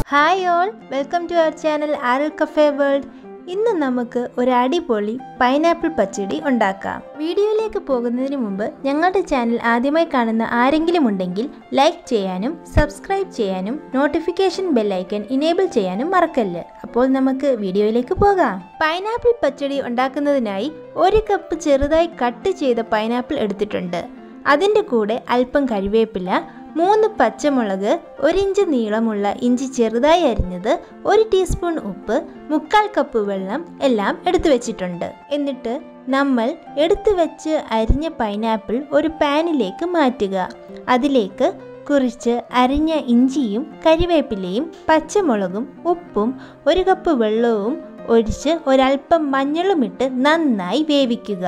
hi all welcome to our channel ആരൽ cafe world ഇന്ന് നമുക്ക് ഒരു അടിപൊളി പൈനാപ്പിൾ പച്ചടി ഉണ്ടാക്കാം വീഡിയോയിലേക്ക് പോകുന്നതിന് മുമ്പ് ഞങ്ങളുടെ ചാനൽ ആദ്യമായി കാണുന്ന ആരെങ്കിലും ഉണ്ടെങ്കിൽ ലൈക്ക് ചെയ്യാനും സബ്സ്ക്രൈബ് ചെയ്യാനും നോട്ടിഫിക്കേഷൻ ബെല്ലൈക്കൺ ഇനേബിൾ ചെയ്യാനും മറക്കല്ല് അപ്പോൾ നമുക്ക് വീഡിയോയിലേക്ക് പോകാം പൈനാപ്പിൾ പച്ചടി ഉണ്ടാക്കുന്നതിനായി ഒരു കപ്പ് ചെറുതായി കട്ട് ചെയ്ത പൈനാപ്പിൾ എടുത്തിട്ടുണ്ട് അതിൻ്റെ കൂടെ അല്പം കരിവേപ്പില മൂന്ന് പച്ചമുളക് ഒരിഞ്ച് നീളമുള്ള ഇഞ്ചി ചെറുതായി അരിഞ്ഞത് ഒരു ടീസ്പൂൺ ഉപ്പ് മുക്കാൽ കപ്പ് വെള്ളം എല്ലാം എടുത്തു വെച്ചിട്ടുണ്ട് എന്നിട്ട് നമ്മൾ എടുത്തു വെച്ച് അരിഞ്ഞ പൈനാപ്പിൾ ഒരു പാനിലേക്ക് മാറ്റുക അതിലേക്ക് കുറിച്ച് അരിഞ്ഞ ഇഞ്ചിയും കരിവേപ്പിലയും പച്ചമുളകും ഉപ്പും ഒരു കപ്പ് വെള്ളവും ഒഴിച്ച് ഒരൽപ്പം മഞ്ഞളുമിട്ട് നന്നായി വേവിക്കുക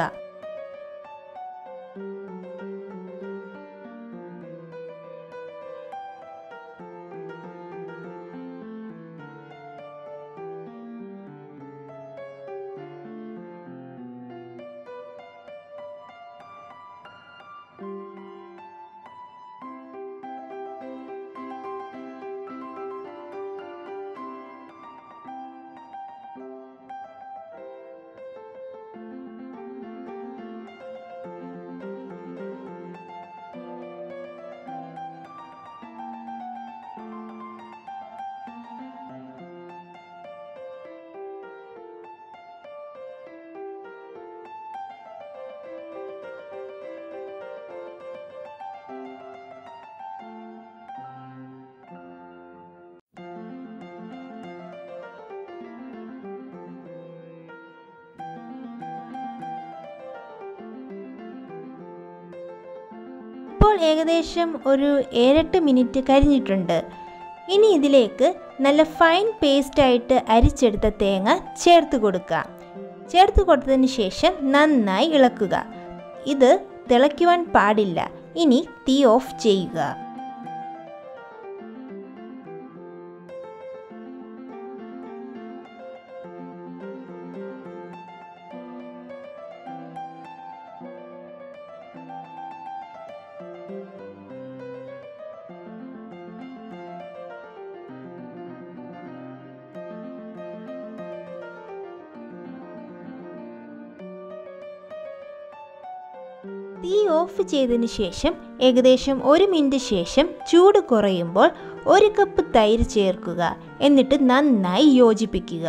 ഇപ്പോൾ ഏകദേശം ഒരു ഏഴെട്ട് മിനിറ്റ് കരിഞ്ഞിട്ടുണ്ട് ഇനി ഇതിലേക്ക് നല്ല ഫൈൻ പേസ്റ്റായിട്ട് അരിച്ചെടുത്ത തേങ്ങ ചേർത്ത് കൊടുക്കുക ചേർത്ത് കൊടുത്തതിന് ശേഷം നന്നായി ഇളക്കുക ഇത് തിളയ്ക്കുവാൻ പാടില്ല ഇനി തീ ഓഫ് ചെയ്യുക തീ ഓഫ് ചെയ്തതിന് ശേഷം ഏകദേശം ഒരു മിനിറ്റ് ശേഷം ചൂട് കുറയുമ്പോൾ ഒരു കപ്പ് തൈര് ചേർക്കുക എന്നിട്ട് നന്നായി യോജിപ്പിക്കുക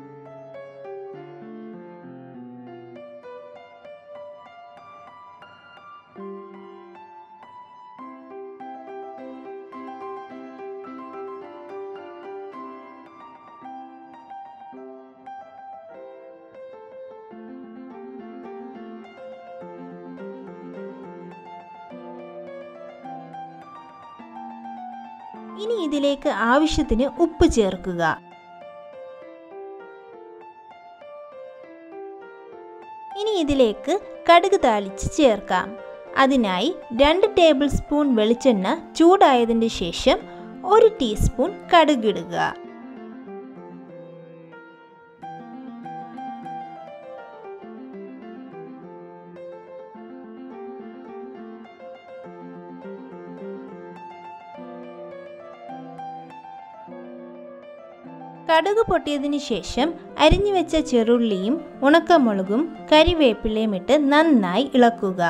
ഇനി ഇതിലേക്ക് ആവശ്യത്തിന് ഉപ്പ് ചേർക്കുക ഇനി ഇതിലേക്ക് കടുക് താളിച്ച് ചേർക്കാം അതിനായി രണ്ട് ടേബിൾ സ്പൂൺ വെളിച്ചെണ്ണ ചൂടായതിന് ശേഷം ഒരു ടീസ്പൂൺ കടുകിടുക കടുക് പൊട്ടിയതിന് ശേഷം അരിഞ്ഞു വെച്ച ചെറുള്ളിയും ഉണക്കമുളകും കരിവേപ്പിലയും ഇട്ട് നന്നായി ഇളക്കുക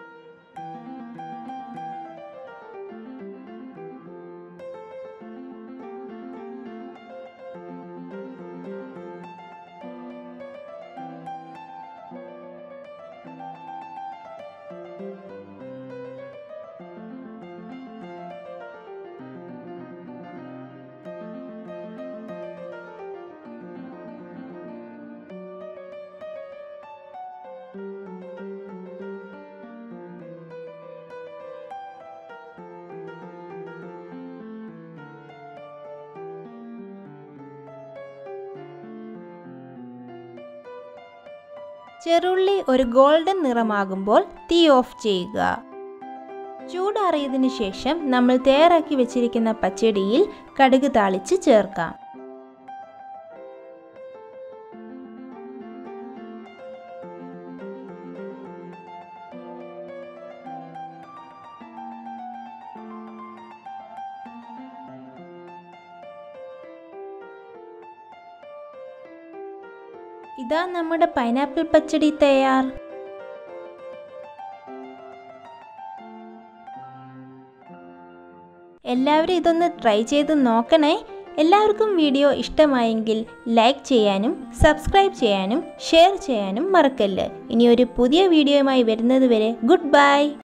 ചെറുള്ളി ഒരു ഗോൾഡൻ നിറമാകുമ്പോൾ തീ ഓഫ് ചെയ്യുക ചൂടാറിയതിനു ശേഷം നമ്മൾ തയ്യാറാക്കി വെച്ചിരിക്കുന്ന പച്ചടിയിൽ കടുക് താളിച്ച് ചേർക്കാം ഇതാ നമ്മുടെ പൈനാപ്പിൾ പച്ചടി തയ്യാർ എല്ലാവരും ഇതൊന്ന് ട്രൈ ചെയ്ത് നോക്കണേ എല്ലാവർക്കും വീഡിയോ ഇഷ്ടമായെങ്കിൽ ലൈക്ക് ചെയ്യാനും സബ്സ്ക്രൈബ് ചെയ്യാനും ഷെയർ ചെയ്യാനും മറക്കല്ല് ഇനി ഒരു പുതിയ വീഡിയോയുമായി വരുന്നത് വരെ ഗുഡ് ബൈ